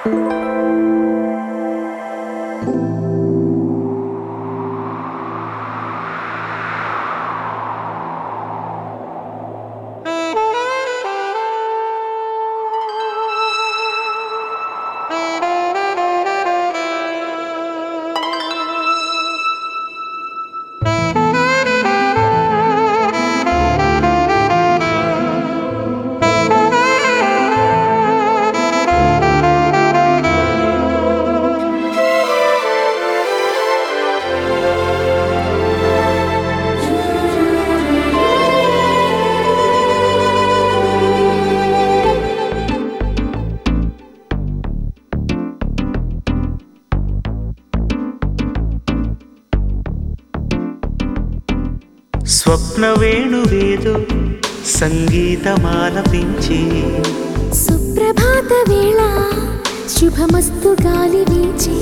స్వప్న వేణువేదో సంగీతమాలపించి సుప్రభాత వేళ శుభమస్తు గాలి వీచే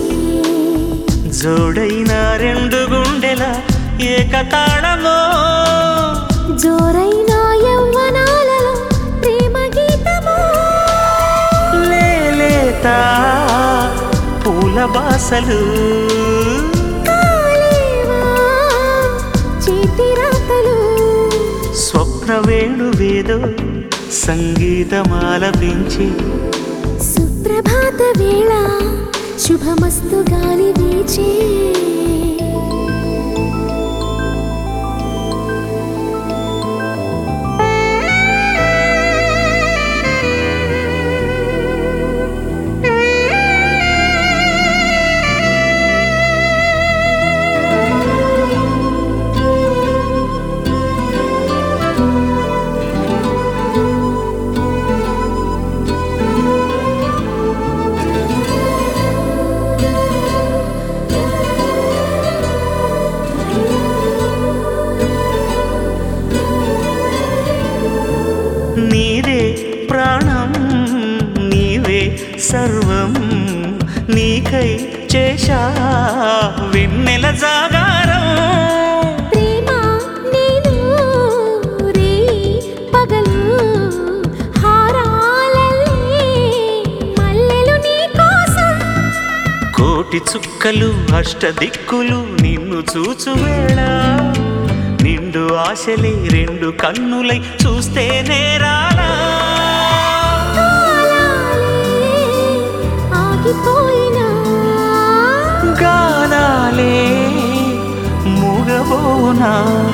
జోడైన రెండు గుండెల ఏకతాళమో జోరైన యవ్వనాలలో ప్రేమ గీతమో లేలేత పూల బాసలు కాలేవా చేతి రాతలు స్వప్న వేణువేదో సంగీతమాలపించి సుప్రభాత వేళ శుభమస్తు గాలి వీచే నీదే ప్రాణం నీవే సర్వం నీకై చేశా వెన్నెల జాగారం ప్రేమ నేను రే పగలు హారాలల్లే మల్లెలు నీ కోసం కోటి చుక్కలు అష్టదిక్కులు నిన్ను చూచువేళ నిండు ఆశలే రెండు కన్నులై చూస్తే నేరాలా కాలాలే ఆగిపోయినా గానాలే మూగబోనా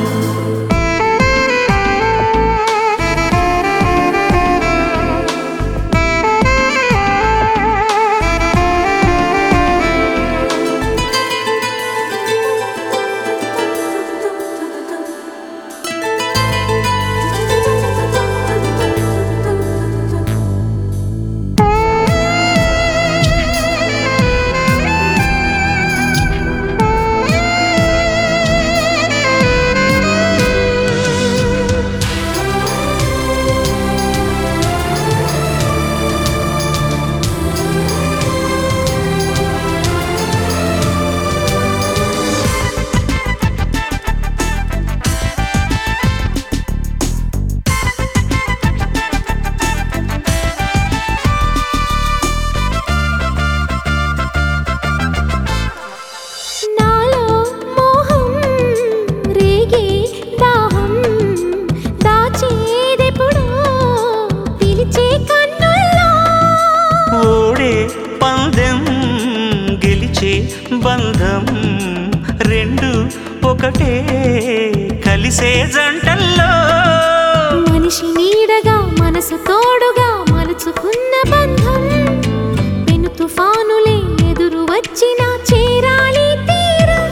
నాలో మోహం రేగే దాహం దాచేదెప్పుడో పిలిచే కన్నుల్లో ఓడే పందెం గెలిచే బంధం రెండు ఒకటే కలిసే జంటల్లో మనిషి నీడగా మనసు తోడుగా మలుచుకున్న బంధం పెను తుఫానులే ఎదురు వచ్చినా చేరాలి తీరం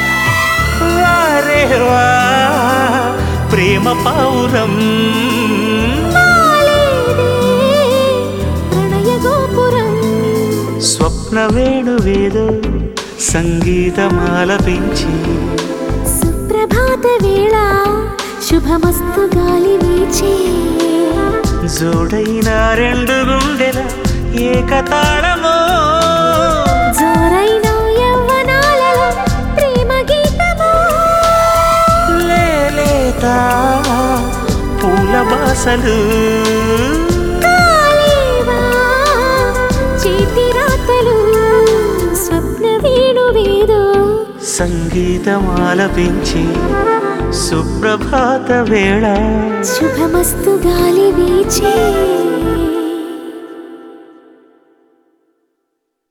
వారే వా ప్రేమ పౌరం వాలేదే ప్రణయ గోపురం స్వప్న వేణువేదో సంగీతమాలపించి సుప్రభాత వేళ శుభమస్తు గాలి వీచే జోడైన రెండు గుండెల ఏకతాళమో జోరైన యవ్వనాలలో ప్రేమ గీతమో లేలేత పూల బాసలు కాలేవా చేతి రాతలు సంగీతం ఆలపించి సుప్రభాత వేళ శుభమస్తు గాలి వీచే